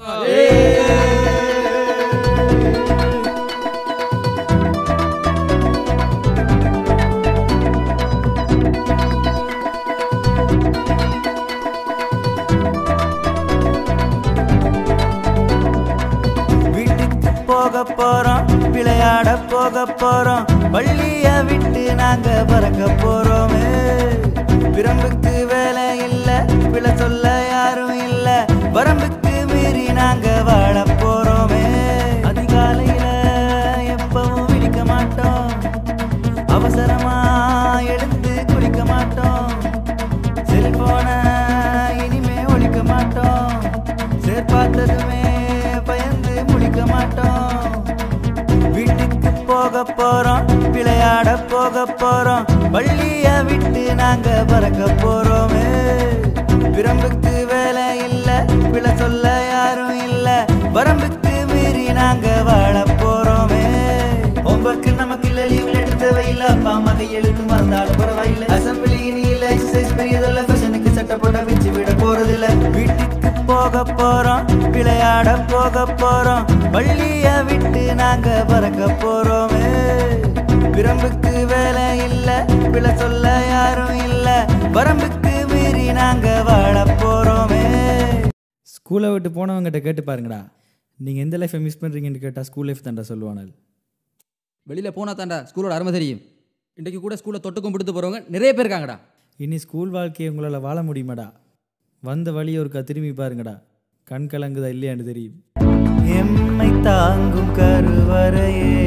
வீட்டுக்கு போக போறோம் விளையாட போக போறோம் பள்ளிய விட்டு நாங்க பறக்க போறோமே பிரம்புக்கு வேலை இல்ல விழ சொல்ல யாரும் இல்ல வரம்புக்கு மீறி நாங்க வாழ போறோமே அதிகாலையில எப்பவும் விழிக்க மாட்டோம் அவசரமா எழுந்து குளிக்க மாட்டோம் செல்போன இனிமே ஒழிக்க மாட்டோம் சேர்பார்த்ததுமே பயந்து முழிக்க மாட்டோம் வீட்டுக்கு போக போறோம் விளையாட போக போறோம் பள்ளிய விட்டு நாங்க பறக்க போறோமே பிரம்புக்கு வேலை இல்ல விழ சொல்ல யாரும் இல்ல வரம்புக்கு மீறி நாங்க வாழ போறோமே ஹோம்ஒர்க் நமக்கு இல்ல லீவ்ல எடுத்தவை இல்ல அப்பா அம்மா கையெழுத்து மறந்தாலும் பரவாயில்ல அசம்பிளி இனி இல்ல எக்ஸசைஸ் பெரியதல்ல ஃபேஷனுக்கு சட்டை போட்டா பிச்சு விட போறதில்ல வீட்டுக்கு போக போறோம் விளையாட போக போறோம் பள்ளிய விட்டு நாங்க பறக்க போறோமே பிரம்புக்கு வேலை இல்ல விழ சொல்ல யாரும் இல்ல வரம்புக்கு மீறி நாங்க வாழ போறோமே ஸ்கூலை விட்டு போனவங்ககிட்ட கேட்டு பாருங்கடா நீங்கள் எந்த லைஃப்பை மிஸ் பண்ணுறீங்கன்னு கேட்டால் ஸ்கூல் லைஃப் தான்டா சொல்லுவானல் வெளியில் போனா தாண்டா ஸ்கூலோட அருமை தெரியும் இன்றைக்கு கூட ஸ்கூலை தொட்டு கும்பிடுத்து போகிறவங்க நிறைய பேர் இருக்காங்கடா இனி ஸ்கூல் வாழ்க்கையை உங்களால் வாழ முடியுமாடா வந்த வழி ஒருக்கா திரும்பி பாருங்கடா கண் கலங்குதா இல்லையான்னு தெரியும் எம்மை தாங்கும் கருவறையே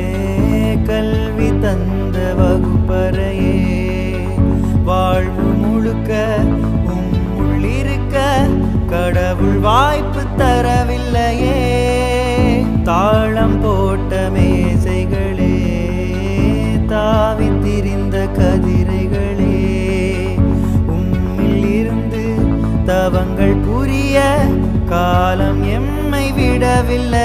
கல்வி தந்த வகுப்பறையே வாழ்வு முழுக்க உம் உள்ளிருக்க கடவுள் வாய்ப்பு தரவில்லையே தாளம் போட்ட மேசைகளே தாவி திரிந்த கதிரைகளே உம்மில் இருந்து தவங்கள் புரிய காலம் எம்மை விடவில்லை